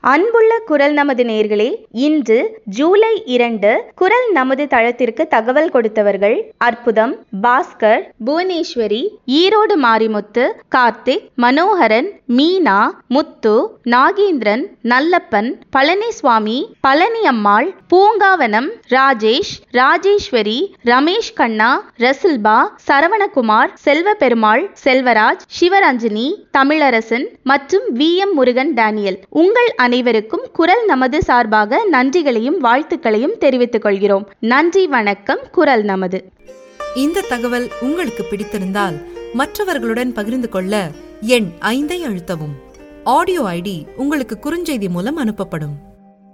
அன்புள்ள குரல் நமது நேர்களே இன்று ஜூலை இரண்டு குரல் நமது தளத்திற்கு தகவல் கொடுத்தவர்கள் அற்புதம் பாஸ்கர் புவனேஸ்வரி ஈரோடு மாரிமுத்து கார்த்திக் மனோகரன் மீனா முத்து நாகேந்திரன் நல்லப்பன் பழனிசுவாமி பழனி அம்மாள் பூங்காவனம் ராஜேஷ் ராஜேஸ்வரி ரமேஷ் கண்ணா ரசில்பா சரவணகுமார் செல்வ பெருமாள் செல்வராஜ் சிவரஞ்சனி தமிழரசன் மற்றும் வி எம் முருகன் டேனியல் உங்கள் அனைவருக்கும் குரல் நமது சார்பாக நன்றிகளையும் வாழ்த்துக்களையும் தெரிவித்துக் கொள்கிறோம் நன்றி வணக்கம் குரல் நமது இந்த தகவல் உங்களுக்கு பிடித்திருந்தால் மற்றவர்களுடன் பகிர்ந்து கொள்ள எண் ஐந்தை அழுத்தவும் ஆடியோ ஐடி உங்களுக்கு குறுஞ்செய்தி மூலம் அனுப்பப்படும்